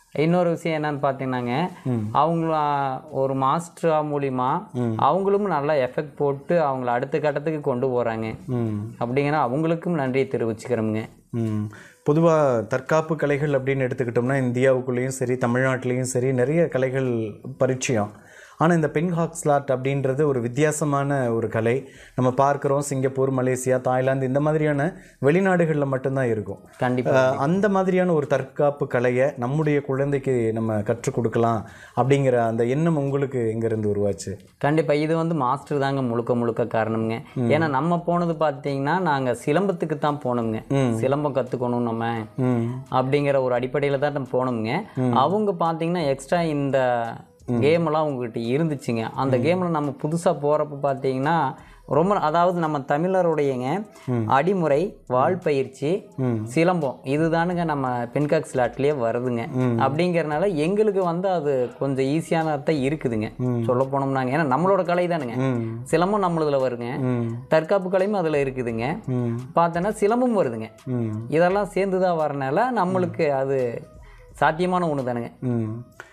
இன்னொரு விஷயம் என்னன்னு பார்த்தீங்கன்னாங்க அவங்கள ஒரு மாஸ்டரா மூலியமா அவங்களும் நல்லா எஃபெக்ட் போட்டு அவங்கள அடுத்த கட்டத்துக்கு கொண்டு போகிறாங்க ம் அப்படிங்கிற அவங்களுக்கும் நன்றியை தெரிவிச்சுக்கிறோமுங்க ம் பொதுவாக தற்காப்பு கலைகள் அப்படின்னு எடுத்துக்கிட்டோம்னா இந்தியாவுக்குள்ளேயும் சரி தமிழ்நாட்டிலையும் சரி நிறைய கலைகள் பரிச்சயம் ஆனால் இந்த பென் ஹாக்ஸ்லாட் அப்படின்றது ஒரு வித்தியாசமான ஒரு கலை நம்ம பார்க்குறோம் சிங்கப்பூர் மலேசியா தாய்லாந்து இந்த மாதிரியான வெளிநாடுகளில் மட்டும்தான் இருக்கும் கண்டிப்பா அஹ், அந்த மாதிரியான ஒரு தற்காப்பு கலையை நம்முடைய குழந்தைக்கு நம்ம கற்றுக் கொடுக்கலாம் அப்படிங்கிற அந்த எண்ணம் உங்களுக்கு எங்கேருந்து உருவாச்சு கண்டிப்பா இது வந்து மாஸ்டர் தாங்க முழுக்க முழுக்க காரணம்ங்க ஏன்னா நம்ம போனது பார்த்தீங்கன்னா நாங்க சிலம்பத்துக்கு தான் போனோம்ங்க சிலம்பம் கத்துக்கணும் நம்ம ம் அப்படிங்கிற ஒரு அடிப்படையில் தான் நம்ம போனோம்ங்க அவங்க பார்த்தீங்கன்னா எக்ஸ்ட்ரா இந்த கேம் எல்லாம் உங்ககிட்ட இருந்துச்சுங்க அந்த கேமில் நம்ம புதுசாக போகிறப்ப பார்த்தீங்கன்னா ரொம்ப அதாவது நம்ம தமிழருடையங்க அடிமுறை வாழ்பயிற்சி சிலம்பம் இதுதானுங்க நம்ம பென்காக் ஸ்லாட்லேயே வருதுங்க அப்படிங்கறனால எங்களுக்கு வந்து அது கொஞ்சம் ஈஸியானதான் இருக்குதுங்க சொல்ல போனோம்னாங்க ஏன்னா நம்மளோட கலை தானுங்க சிலம்பம் நம்மளதுல வருங்க ம் தற்காப்பு கலையும் அதில் இருக்குதுங்க ம் பார்த்தோன்னா சிலம்பம் வருதுங்க ம் இதெல்லாம் சேர்ந்து தான் வரனால நம்மளுக்கு அது சாத்தியமான ஒன்று தானுங்க ம்